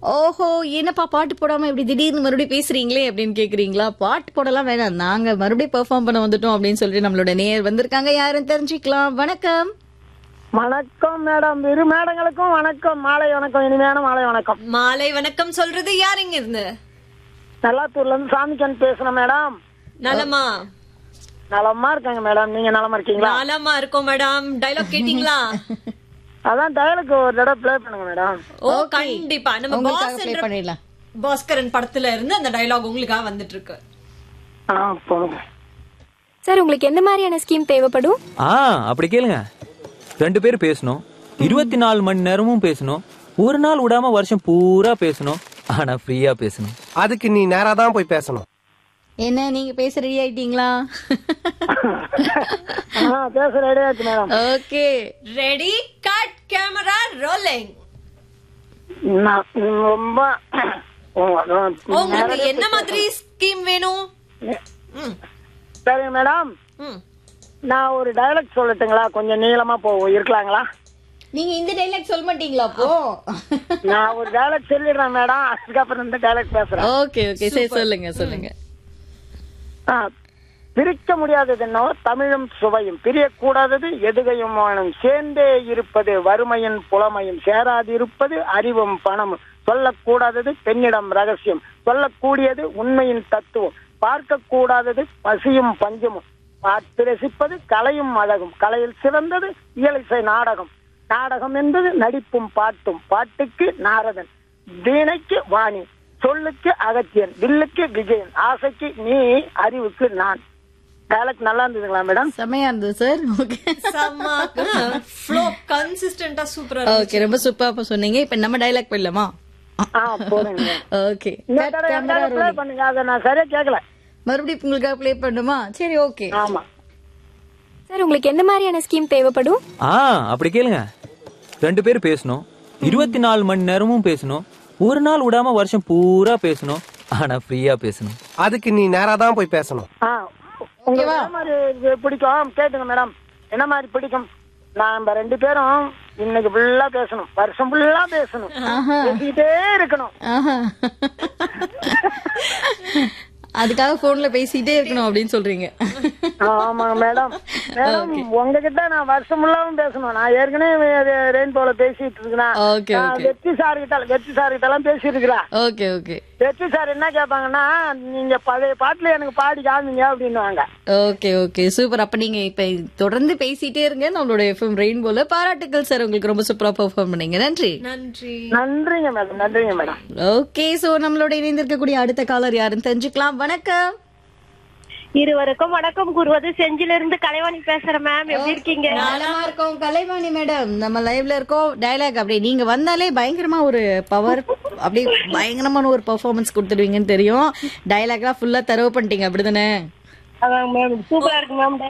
ஓஹோ என்னப்பா பாட்டு போடாம இப்படி திடீர்னு மறுபடியும் பேசுறீங்களே அப்படின்னு கேக்குறீங்களா பாட்டு போடலாம் வேணாம் நாங்க மறுபடியும் பெர்ஃபார்ம் பண்ண வந்துட்டோம் அப்படின்னு சொல்லிட்டு நம்மளோட நேயர் வந்திருக்காங்க யாருன்னு தெரிஞ்சுக்கலாம் வணக்கம் வணக்கம் மேடம் இரு மேடங்களுக்கும் வணக்கம் மாலை வணக்கம் இனிமையான மாலை வணக்கம் மாலை வணக்கம் சொல்றது யாருங்க இருந்து நல்லாத்தூர்ல இருந்து சாமிக்கன் பேசுறேன் மேடம் நலமா நலமா இருக்காங்க மேடம் நீங்க நலமா இருக்கீங்களா நலமா இருக்கோம் மேடம் டைலாக் கேட்டீங்களா அதான் டயலுக்கு ஒரு தடவை ப்ளே பண்ணுங்க மேடம் ஓ கண்டிப்பா நம்ம உங்களுக்காக பாஸ் ப்ளே என்ற பண்ணிடலாம் பாஸ்கரன் படத்துல இருந்து அந்த டைலாக் உங்களுக்காக வந்துட்டு இருக்கு ஆ போடுங்க சார் உங்களுக்கு எந்த மாதிரியான ஸ்கீம் தேவைப்படும் ஆ அப்படி கேளுங்க ரெண்டு பேரும் பேசணும் இருபத்தி நாலு மணி நேரமும் பேசணும் ஒரு நாள் விடாம வருஷம் பூரா பேசணும் ஆனா ஃப்ரீயா பேசணும் அதுக்கு நீ நேரா தான் போய் பேசணும் என்ன நீங்க பேச ரெடி ஆயிட்டீங்களா ஆ பேச ரெடியா இருக்கு madam okay ready cut camera rolling நான் ரொம்ப உங்களுக்கு என்ன மாதிரி ஸ்கீம் வேணும் ம், சரிங்க மேடம் ம். நான் ஒரு டயலாக் சொல்லட்டுங்களா கொஞ்சம் நீளமா போவோம் இருக்கலாங்களா நீங்க இந்த டைலாக் சொல்ல மாட்டீங்களா அப்போ நான் ஒரு டயலாக் சொல்லிடுறேன் மேடம் அதுக்கப்புறம் இந்த டயலாக் பேசுறேன் ஓகே ஓகே சரி சொல்லுங்க சொல்லுங்க ஆ, பிரிக்க முடியாதது என்னவோ தமிழும் சுவையும் பிரியக்கூடாதது எதுகையும் வாழும் சேர்ந்தே இருப்பது வறுமையின் புலமையும் சேராதிருப்பது அறிவும் பணமும் சொல்லக்கூடாதது பெண்ணிடம் ரகசியம் சொல்லக்கூடியது உண்மையின் தத்துவம் பார்க்கக்கூடாதது பசியும் பஞ்சமும் பார்த்து ரசிப்பது கலையும் அழகும் கலையில் சிறந்தது இயலிசை நாடகம் நாடகம் என்பது நடிப்பும் பாட்டும் பாட்டுக்கு நாரதன் வீணைக்கு வாணி சொல்லுக்கு அகத்தியன் வில்லுக்கு விஜயன் ஆசைக்கு நீ அறிவுக்கு நான் டயலாக் நல்லா இருந்ததுங்களா மேடம் செமையா இருந்தது சார் ஓகே செம்ம ஃப்ளோ கன்சிஸ்டன்டா சூப்பரா ஓகே ரொம்ப சூப்பரா சொன்னீங்க இப்ப நம்ம டைலாக் போயிடலாமா ஆ போடுங்க ஓகே இந்த தடவை எந்த ப்ளே பண்ணுங்க அதை நான் சரியா கேட்கல மறுபடியும் உங்களுக்காக ப்ளே பண்ணுமா சரி ஓகே ஆமா சார் உங்களுக்கு எந்த மாதிரியான ஸ்கீம் தேவைப்படும் ஆ அப்படி கேளுங்க ரெண்டு பேரும் பேசணும் இருபத்தி நாலு மணி நேரமும் பேசணும் ஒரு நாள் விடாம வருஷம் பூரா பேசணும் ஆனா ஃப்ரீயா பேசணும் அதுக்கு நீ நேரா தான் போய் பேசணும் ஆ உங்களுக்கு என்ன மாதிரி இது பிடிக்கும் கேட்டுங்க மேடம் என்ன மாதிரி பிடிக்கும் நாம ரெண்டு பேரும் இன்னைக்கு ஃபுல்லா பேசணும் வருஷம் ஃபுல்லா பேசணும் பேசிக்கிட்டே இருக்கணும் ஆஹா. அதுக்காக போன்ல பேசிட்டே இருக்கணும் அப்படின்னு சொல்றீங்க ஆமாங்க மேடம் மேடம் உங்ககிட்ட நான் வருஷம் ஃபுல்லாவும் பேசணும் நான் ஏற்கனவே ரெயின்போல பேசிட்டு இருக்கிறேன் Okay, நான் okay. வெற்றி சார் கிட்ட வெற்றி சார் கிட்ட எல்லாம் பேசி இருக்கிறேன் ஓகே ஓகே வெற்றி சார் என்ன கேட்பாங்கன்னா நீங்க பழைய பாட்டுல எனக்கு பாடி காமிங்க அப்படின்னுவாங்க ஓகே ஓகே சூப்பர் அப்ப நீங்க இப்ப தொடர்ந்து பேசிட்டே இருங்க நம்மளோட எஃப்எம் ரெயின்போல பாராட்டுக்கள் சார் உங்களுக்கு ரொம்ப சூப்பரா பெர்ஃபார்ம் பண்ணீங்க நன்றி நன்றி நன்றிங்க மேடம் நன்றிங்க மேடம் ஓகே சோ நம்மளோட இணைந்திருக்கக்கூடிய அடுத்த காலர் யாருன்னு தெரிஞ்சுக்கலாம் வணக்கம் இருவருக்கும் வணக்கம் கூறுவது செஞ்சில இருந்து கலைவாணி பேசுறேன் மேம் எப்படி இருக்கீங்க நலமா இருக்கோம் கலைவாணி மேடம் நம்ம லைவ்ல இருக்கோம் டயலாக் அப்படி நீங்க வந்தாலே பயங்கரமா ஒரு பவர் அப்படியே பயங்கரமான ஒரு பெர்ஃபார்மன்ஸ் கொடுத்துடுவீங்கன்னு தெரியும் டயலாக்லாம் ஃபுல்லா தரவு பண்ணிட்டீங்க அப்படிதானே அதாங்க மேம் சூப்பரா இருக்கு மேம்